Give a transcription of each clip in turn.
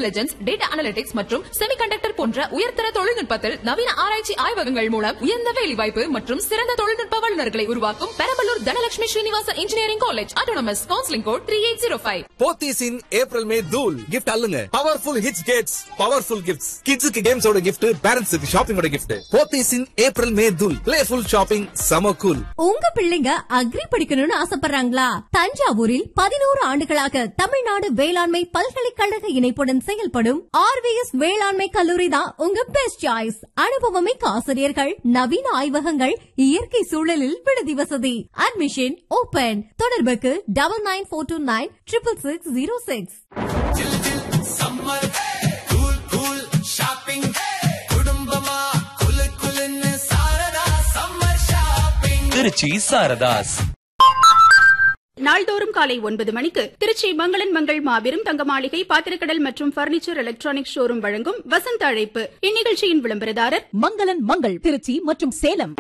Intelligence data analytics மற்றும் semiconductor போன்ற உயர்தர தொழில்நுட்பத்தில் நவீன ஆராய்ச்சி ஆய்வகங்கள் மூலம் உயர்ந்த வேலைவாய்ப்பு மற்றும் சிறந்த தொழில்நுட்ப வல்லுநர்களை உருவாக்கும் Perambalur Dhanalakshmi Srinivasa engineering college autonomous counselling code three eight zero five Pothys in April May தூல் கிஃப்ட் அல்லுங்க பவர்ஃபுல் ஹிட்ஸ் கேட்ஸ் பவர்ஃபுல் கிஃப்ட்ஸ் கிட்ஸுக்கு கேம்ஸோட கிஃப்ட் பேரண்ட்ஸுக்கு ஷாப்பிங்கோட gift Pothys in April May தூல் பிளேஃபுல் ஷாப்பிங் சம கூல் உங்க பிள்ளைங்க அக்ரி படிக்கணும்னு ஆசைப்படுறாங்களா தஞ்சாவூரில் பதினோரு ஆண்டுகளாக தமிழ்நாடு வேளாண்மை பல்கலைக்கழக இணைப்புடன் செயல்படும் ஆர்விஎஸ் வேளாண்மை கல்லூரி தான் உங்க பெஸ்ட் சாய்ஸ் அனுபவமிக்க ஆசிரியர்கள் நவீன ஆய்வகங்கள் இயற்கை சூழலில் விடுதி வசதி அட்மிஷன் ஓபன் தொடர்புக்கு double nine four two nine triple six zero six summer cool cool shopping குடும்பமா குலு குலுன்னு சாரதா சம்மர் ஷாப்பிங் திருச்சி சாரதாஸ் நாள்தோறும் காலை ஒன்பது மணிக்கு திருச்சி மங்களன் மங்கள் மாபெரும் தங்க மாளிகை பாத்திரக்கடல் மற்றும் பர்னிச்சர் எலக்ட்ரானிக் ஷோரூம் வழங்கும் வசந்த அழைப்பு இந்நிகழ்ச்சியின் விளம்பரதாரர் மங்களன் மங்கள் திருச்சி மற்றும் சேலம்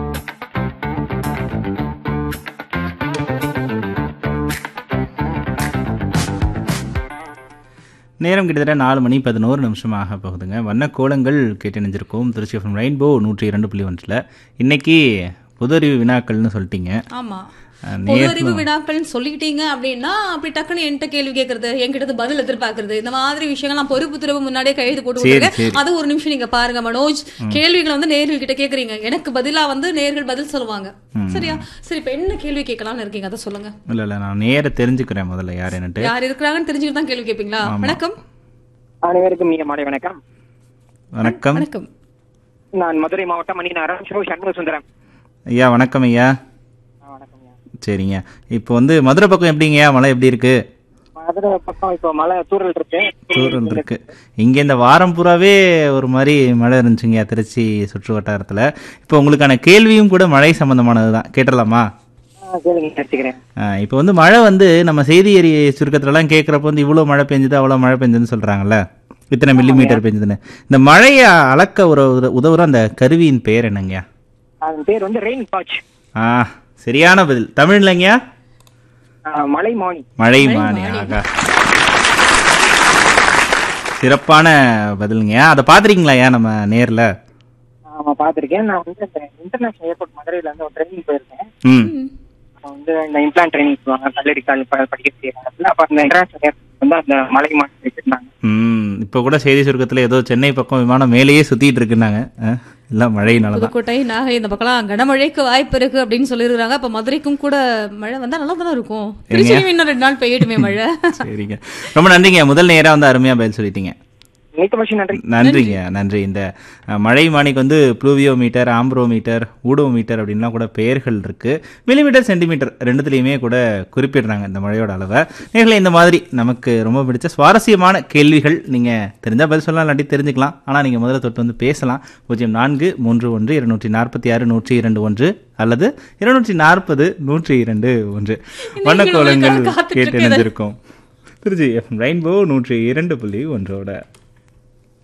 நேரம் கிட்டத்தட்ட நாலு மணி பதினோரு நிமிஷம் ஆக போகுதுங்க வண்ண கோலங்கள் கேட்டு நினைஞ்சிருக்கோம் திருச்சி எஃப்எம் ரெயின்போ நூற்றி இரண்டு புள்ளி ஒன்றில் இன்னைக்கு பொது அறிவு வினாக்கள்னு சொல்லிட்டீங்க ஆமா அஹ், பொது நேர்ல- அறிவு வினாக்கள்னு சொல்லிட்டீங்க அப்படின்னா அப்படி டக்குன்னு என்கிட்ட கேள்வி கேட்கறது என்கிட்ட இருந்து பதில் எதிர்பார்க்கறது இந்த மாதிரி விஷயங்கள் நான் பொறுப்பு துறவு முன்னாடியே கையெழுத்து போட்டு சரி, விட்டுருக்கேன் சரி. அது ஒரு நிமிஷம் நீங்க பாருங்க மனோஜ் கேள்விகளை வந்து நேர்கள் கிட்ட கேக்குறீங்க எனக்கு பதிலா வந்து நேர்கள் பதில் சொல்லுவாங்க சரியா சரி இப்ப என்ன கேள்வி கேட்கலாம்னு இருக்கீங்க அதை சொல்லுங்க இல்லை இல்லை நான் நேர தெரிஞ்சுக்கிறேன் முதல்ல யார் என்னட்டு யார் இருக்கிறாங்கன்னு தெரிஞ்சுக்கிட்டு தான் கேள்வி கேட்பீங்களா வணக்கம் அனைவருக்கும் இனிய மாலை வணக்கம் வணக்கம் வணக்கம் நான் மதுரை மாவட்டம் மணிநகரம் சிவ சண்முக சுந்தரம் ஐயா வணக்கம் ஐயா ஆ, வணக்கம் ஐயா. சரிங்க இப்போ வந்து மதுரை பக்கம் எப்படிங்கய்யா மழை எப்படி இருக்கு மதுரை பக்கம் இப்போ மழை தூரல் இருக்கு தூரல் இருக்கு இங்கே இந்த வாரம் பூராவே ஒரு மாதிரி மழை இருந்துச்சுங்கய்யா திருச்சி சுற்று வட்டாரத்தில் இப்போ உங்களுக்கான கேள்வியும் கூட மழை சம்பந்தமானது தான் கேட்டலாமா ஆ, சரிங்க எடுத்துக்கிறேன் இப்போ வந்து மழை வந்து நம்ம செய்தி எரி சுருக்கத்துலலாம் கேட்குறப்ப வந்து இவ்வளோ மழை பெஞ்சுது அவ்வளோ மழை பெஞ்சுதுன்னு சொல்கிறாங்கல்ல இத்தனை மில்லிமீட்டர் பெஞ்சுதுன்னு இந்த மழையை அளக்க ஒரு உத- உதவுற அந்த கருவியின் பெயர் என்னங்கய்யா அதன் பேர் வந்து ரெயின் பாச் ஆ சரியான பதில் தமிழ்லங்கய்யா மலை மானி மழை மானி ஆகா சிறப்பான பதிலுங்க அதை பார்த்துருக்கீங்களா ஏன் நம்ம நேரில் ஆமா பார்த்திருக்கேன் நான் வந்து இந்த இன்டர்நேஷனல் ஏர்போர்ட் மதுரையில வந்து ஒரு ட்ரைனிங் போயிருக்கேன் ம் அப்ப வந்து இந்த இம்ப்ளான் ட்ரைனிங் சொல்லுவாங்க கல்லூரி கால் படிக்க செய்யறாங்க அப்ப அந்த இன்டர்நேஷனல் ஏர்போர்ட் வந்து அந்த மலை மானி வச்சிருந்தாங்க ம் இப்போ கூட செய்தி சுருக்கத்தில் ஏதோ சென்னை பக்கம் விமானம் மேலேயே சுற்றிட்டு இருக்குன்னாங்க அஹ், எல்லாம் மழையினால தான் புதுக்கோட்டை நாகை இந்த பக்கம்லாம் கனமழைக்கு வாய்ப்பு இருக்கு அப்படின்னு சொல்லிருக்காங்க அப்ப மதுரைக்கும் கூட மழை வந்தா நல்லா தானே இருக்கும் திருச்சியும் இன்னும் ரெண்டு நாள் பெய்யட்டுமே மழை சரிங்க ரொம்ப நன்றிங்க முதல் நேராக வந்து அருமையாக பதில் சொல்லிட்டீங்க மிக்க மகிழ்ச்சி நன்றி நன்றிங்க நன்றி இந்த அஹ், மழை மானிக்கு வந்து ப்ளூவியோமீட்டர் ஆம்ப்ரோமீட்டர் ஊடோமீட்டர் அப்படின்லாம் கூட பெயர்கள் இருக்கு மில்லிமீட்டர் சென்டிமீட்டர் ரெண்டுத்துலேயுமே கூட குறிப்பிடுறாங்க இந்த மழையோட அளவை நேர்களை இந்த மாதிரி நமக்கு ரொம்ப பிடிச்ச சுவாரஸ்யமான கேள்விகள் நீங்கள் தெரிஞ்சால் பதில் சொல்லலாம் இல்லாட்டி தெரிஞ்சுக்கலாம் ஆனால் நீங்கள் முதல்ல தொட்டு வந்து பேசலாம் பூஜ்ஜியம் நான்கு மூன்று ஒன்று இருநூற்றி நாற்பத்தி ஆறு நூற்றி இரண்டு ஒன்று அல்லது இருநூற்றி நாற்பது நூற்றி இரண்டு ஒன்று வண்ணக்கோலங்கள் காத்துட்டு கேட்டு இருக்குது. இணைஞ்சிருக்கோம் திருச்சி ரெயின்போ நூற்றி இரண்டு புள்ளி ஒன்றோட